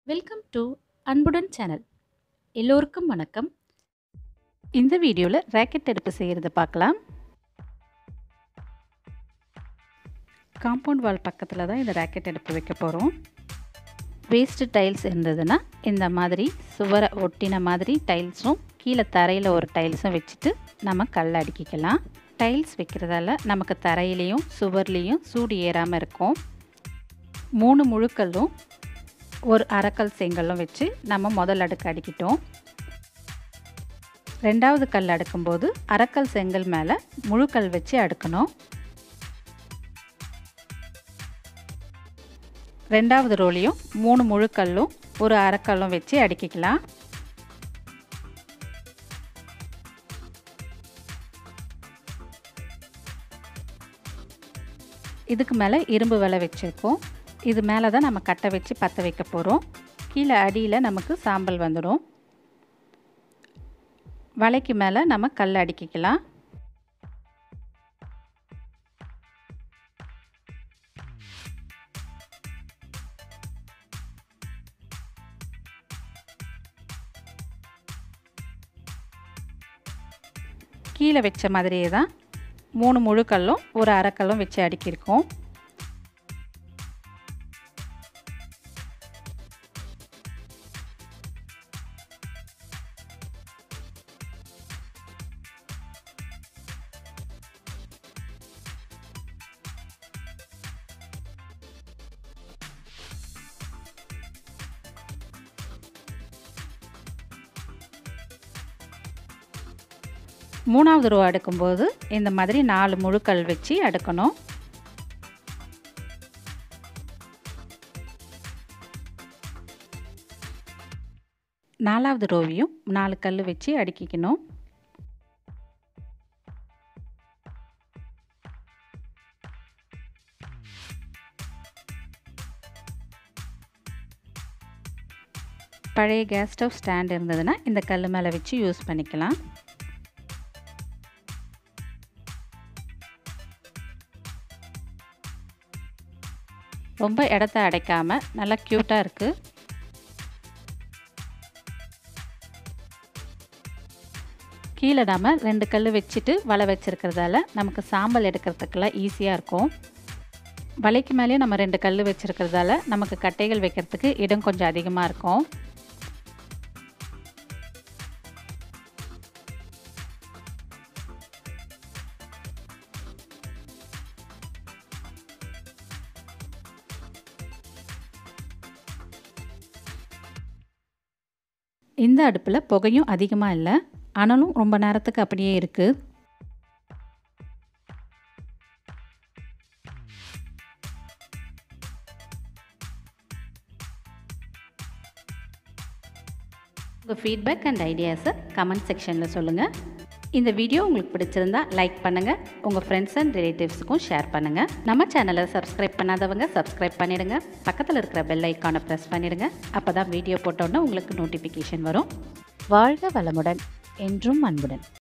welcome to அன்புடன் channel எல்லோருக்கும் வணக்கம் இந்த வீடியோவில் ராக்கெட் அடுப்பு செய்கிறத பார்க்கலாம் காம்பவுண்ட் வால் பக்கத்தில் தான் இந்த ராக்கெட் அடுப்பு வைக்க போகிறோம் வேஸ்ட்டு டைல்ஸ் இருந்ததுன்னா இந்த மாதிரி சுவரை ஒட்டின மாதிரி டைல்ஸும் கீழே தரையில் ஒரு டைல்ஸும் வச்சுட்டு நம்ம கல் அடுக்கிக்கலாம் டைல்ஸ் வைக்கிறதால நமக்கு தரையிலையும் சுவர்லேயும் சூடு ஏறாமல் இருக்கும் மூணு முழுக்கல்லும் ஒரு அரைக்கல் செங்கல்லும் வச்சு நம்ம முதல் அடுக்கு அடிக்கிட்டோம் ரெண்டாவது கல் அடுக்கும்போது அரைக்கல் செங்கல் மேலே முழுக்கல் வச்சு அடுக்கணும் ரெண்டாவது ரோலையும் மூணு முழுக்கல்லும் ஒரு அரைக்கல்லும் வச்சு அடுக்கிக்கலாம் இதுக்கு மேலே இரும்பு விலை வச்சுருக்கோம் இது மேலே தான் நம்ம கட்டை வச்சு பற்ற வைக்க போகிறோம் கீழே அடியில் நமக்கு சாம்பல் வந்துடும் வலைக்கு மேலே நம்ம கல் அடுக்கிக்கலாம் கீழே வச்ச மாதிரியே தான் மூணு முழுக்கல்லும் ஒரு அரைக்கல்லும் வச்சு அடுக்கியிருக்கோம் மூணாவது ரோ அடுக்கும்போது இந்த மாதிரி நாலு முழுக்கல் வச்சு அடுக்கணும் நாலாவது ரோவையும் நாலு கல் வச்சு அடுக்கிக்கணும் பழைய கேஸ் ஸ்டவ் ஸ்டாண்ட் இருந்ததுன்னா இந்த கல் மேலே வச்சு யூஸ் பண்ணிக்கலாம் ரொம்ப இடத்த அடைக்காமல் நல்லா க்யூட்டாக இருக்குது கீழே நாம் ரெண்டு கல் வச்சுட்டு வலை வச்சுருக்கிறதால நமக்கு சாம்பல் எடுக்கிறதுக்கெல்லாம் ஈஸியாக இருக்கும் வலைக்கு மேலேயும் நம்ம ரெண்டு கல் வச்சுருக்கிறதால நமக்கு கட்டைகள் வைக்கிறதுக்கு இடம் கொஞ்சம் அதிகமாக இருக்கும் இந்த அடுப்பில் புகையும் அதிகமாக இல்லை அனலும் ரொம்ப நேரத்துக்கு அப்படியே இருக்குது உங்கள் ஃபீட்பேக் அண்ட் ஐடியாஸை கமெண்ட் செக்ஷனில் சொல்லுங்கள் இந்த வீடியோ உங்களுக்கு பிடிச்சிருந்தா லைக் பண்ணுங்கள் உங்கள் ஃப்ரெண்ட்ஸ் அண்ட் ரிலேட்டிவ்ஸுக்கும் ஷேர் பண்ணுங்கள் நம்ம சேனலை சப்ஸ்கிரைப் பண்ணாதவங்க சப்ஸ்கிரைப் பண்ணிவிடுங்க பக்கத்தில் இருக்கிற பெல் ஐக்கானை ப்ரெஸ் பண்ணிவிடுங்க அப்போ தான் வீடியோ போட்டோன்னே உங்களுக்கு நோட்டிஃபிகேஷன் வரும் வாழ்க வளமுடன் என்றும் அன்புடன்